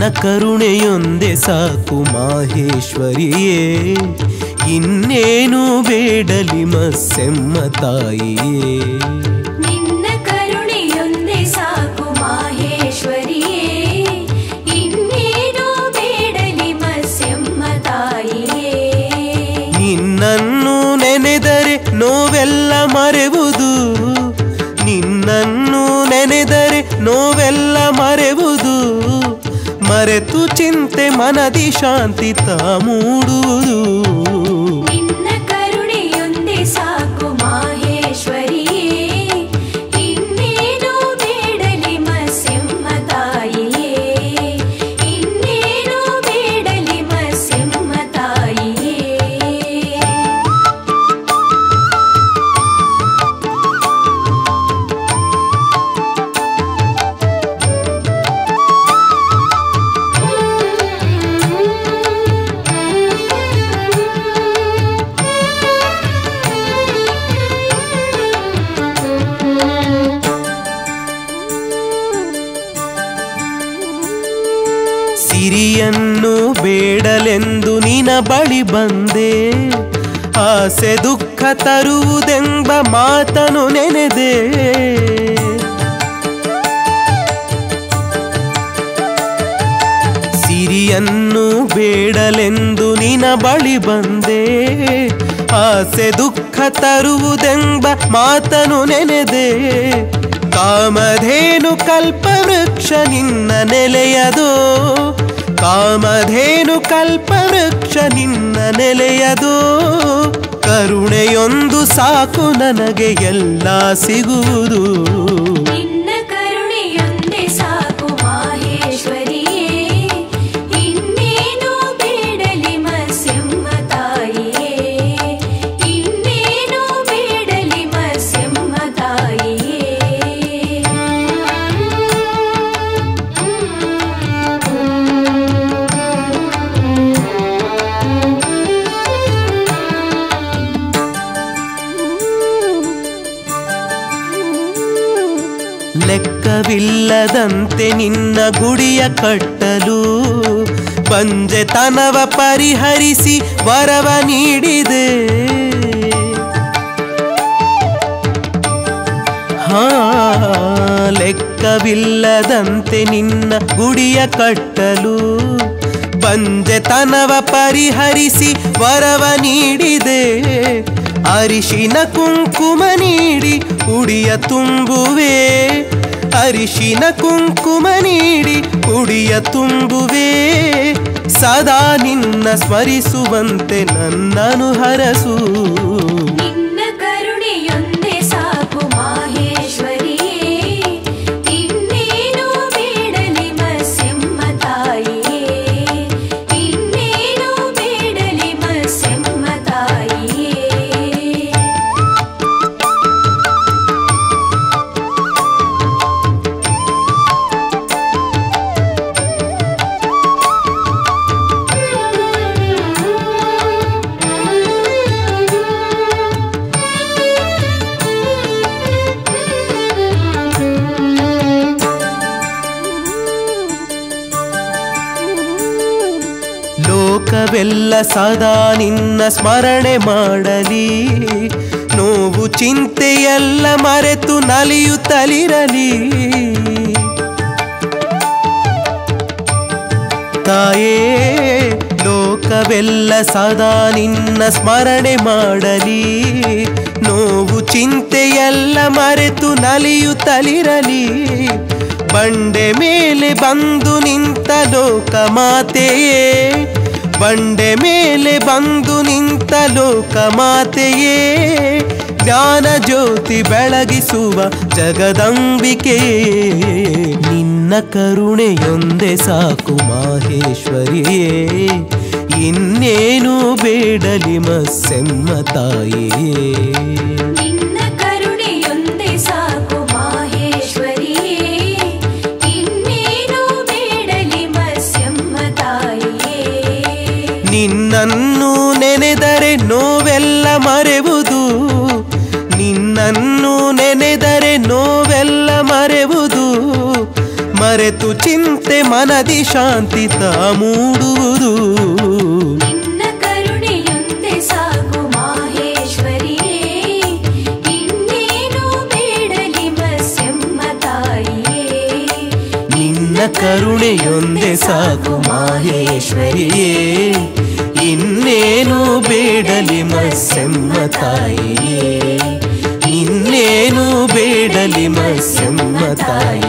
ಕರುಣೆಯೊಂದೆ ಸಾಕು ಮಾಹೇಶ್ವರಿಯೇ ಇನ್ನೇನು ಬೇಡಲಿ ಮಸ್ಸೆಮ್ಮ ತಾಯಿಯೇ ನಿನ್ನ ಕರುಣೆಯೊಂದೇ ಸಾಕು ಮಾಹೇಶ್ವರಿಯೇ ಇನ್ನೇನು ಬೇಡಲಿ ಮಸ್ಯಮ್ಮ ತಾಯಿಯೇ ನಿನ್ನನ್ನು ನೆನೆದರೆ ನೋವೆಲ್ಲ ಮರೆವುದು ನಿನ್ನನ್ನು ನೆನೆದರೆ ನೋವೆಲ್ಲ ಮರೆವುದು ಮರೆತು ಚಿಂತೆ ಮನದಿ ಶಾಂತಿ ತಾ ಮೂಡುವುದು ನಿನ್ನ ಕರುಣೆಯೊಂದೇ ಸಾಕು ಮಾಹೇಶ್ವರಿಯೇ ಇನ್ನೇನು ಬೇಡಲಿ ಮಸ್ಯಮ್ಮ ತಾಯಿಯೇ ಇನ್ನೇನು ಬೇಡಲಿ ಮಸ್ಯಮ್ಮ ತಾಯಿಯೇ ಸಿರಿಯನ್ನು ಬೇಡಲೆಂದು ನಿನ ಬಳಿ ಬಂದೆ ಆಸೆ ದುಃಖ ತರುವುದೆಂಬ ಮಾತನು ನೆನೆದೆ ಸಿರಿಯನ್ನು ಬೇಡಲೆಂದು ನಿನ ಬಳಿ ಬಂದೆ ಆಸೆ ದುಃಖ ತರುವುದೆಂಬ ಮಾತನು ನೆನೆದೆ ಕಾಮಧೇನು ಕಲ್ಪವೃಕ್ಷ ನಿನ್ನ ನೆಲೆಯದೋ ಕಾಮಧೇನು ಕಲ್ಪವೃಕ್ಷ ನಿನ್ನ ನೆಲೆಯದೋ ಕರುಣೆಯೊಂದು ಸಾಕು ನನಗೆ ಎಲ್ಲ ಸಿಗುವುದು ನಿನ್ನ ಕರುಣೆಯೊಂದೇ ಸಾಕು ಮಾಹೇಶ್ವರಿಯೇ ಇನ್ನೇನು ಬೇಡಲಿ ಮಸ್ಯಮ್ಮ ತಾಯಿಯೇ ಇನ್ನೇನು ಬೇಡಲಿ ಮಸ್ಯಮ್ಮ ತಾಯಿಯೇ ಲೆಕ್ಕವಿಲ್ಲದಂತೆ ನಿನ್ನ ಗುಡಿಯ ಕಟ್ಟಲು ಬಂಜೆತನವ ಪರಿಹರಿಸಿ ವರವ ನೀಡಿದೆ ಹಾ ಲೆಕ್ಕವಿಲ್ಲದಂತೆ ನಿನ್ನ ಗುಡಿಯ ಕಟ್ಟಲು ಬಂಜೆತನವ ಪರಿಹರಿಸಿ ವರವ ನೀಡಿದೆ ಅರಿಶಿನ ಕುಂಕುಮ ನೀಡಿ ಉಡಿಯ ತುಂಬುವೆ ಅರಿಶಿನ ಕುಂಕುಮ ನೀಡಿ ಉಡಿಯ ತುಂಬುವೆ ಸದಾ ನಿನ್ನ ಸ್ಮರಿಸುವಂತೆ ನನ್ನನು ಹರಸು ನಿನ್ನ ಕರುಣೆಯೊಂದೇ ಸಾಕು ಮಾಹೇಶ್ವರಿಯೇ ಇನ್ನೇನು ಬೇಡಲಿ ಮಸ್ಯಮ್ಮ ತಾಯಿಯೇ ಇನ್ನೇನು ಬೇಡಲಿ ಮಸ್ಯಮ್ಮ ತಾಯಿಯೇ ಲೋಕವೆಲ್ಲ ಸದಾ ನಿನ್ನ ಸ್ಮರಣೆ ಮಾಡಲಿ ನೋವು ಚಿಂತೆಯೆಲ್ಲ ಮರೆತು ನಲಿಯುತ್ತಲಿರಲಿ ತಾಯೇ ಲೋಕವೆಲ್ಲ ಸದಾ ನಿನ್ನ ಸ್ಮರಣೆ ಮಾಡಲಿ ನೋವು ಚಿಂತೆಯೆಲ್ಲ ಮರೆತು ನಲಿಯುತ್ತಲಿರಲಿ ಬಂಡೆ ಮೇಲೆ ಬಂದು ನಿಂತ ಲೋಕ ಮಾತೆಯೇ ಬಂಡೆ ಮೇಲೆ ಬಂದು ನಿಂತ ಲೋಕ ಮಾತೆಯೇ ಜ್ಞಾನ ಜ್ಯೋತಿ ಬೆಳಗಿಸುವ ಜಗದಂಬಿಕೆಯೇ ನಿನ್ನ ಕರುಣೆಯೊಂದೇ ಸಾಕು ಮಾಹೇಶ್ವರಿಯೇ ಇನ್ನೇನು ಬೇಡಲಿ ಮಸ್ಸೆಮ್ಮ ತಾಯಿಯೇ ನಿನ್ನ ಕರುಣೆಯೊಂದೇ ಸಾಕು ಮಾಹೇಶ್ವರಿಯೇ ಇನ್ನೇನು ಬೇಡಲಿ ಮಸ್ಯಮ್ಮ ತಾಯಿಯೇ ನಿನ್ನನ್ನು ನೆನೆದರೆ ನೋವೆಲ್ಲ ಮರೆವುದು ನಿನ್ನನ್ನು ನೆನೆದರೆ ನೋವೆಲ್ಲ ಮರೆವುದು ಮರೆತು ಚಿಂತೆ ಮನದಿ ಶಾಂತಿ ತಾ ಮೂಡುವುದು ನಿನ್ನ ಕರುಣೆಯೊಂದೆ ಸಾಕು ಮಾಹೇಶ್ವರಿಯೇ ಇನ್ನೇನು ಬೇಡಲಿ ಮತ್ಸ್ಯಮ್ಮ ತಾಯಿಯೇ ನಿನ್ನ ಕರುಣೆಯೊಂದೆ ಸಾಕು ಮಾಹೇಶ್ವರಿಯೇ ಇನ್ನೇನು ಬೇಡಲಿ ಮತ್ಸ್ಯಮ್ಮ ತಾಯಿಯೇ ಇನ್ನೇನು ಬೇಡಲಿ ಮತ್ಸ್ಯಮ್ಮ ತಾಯಿ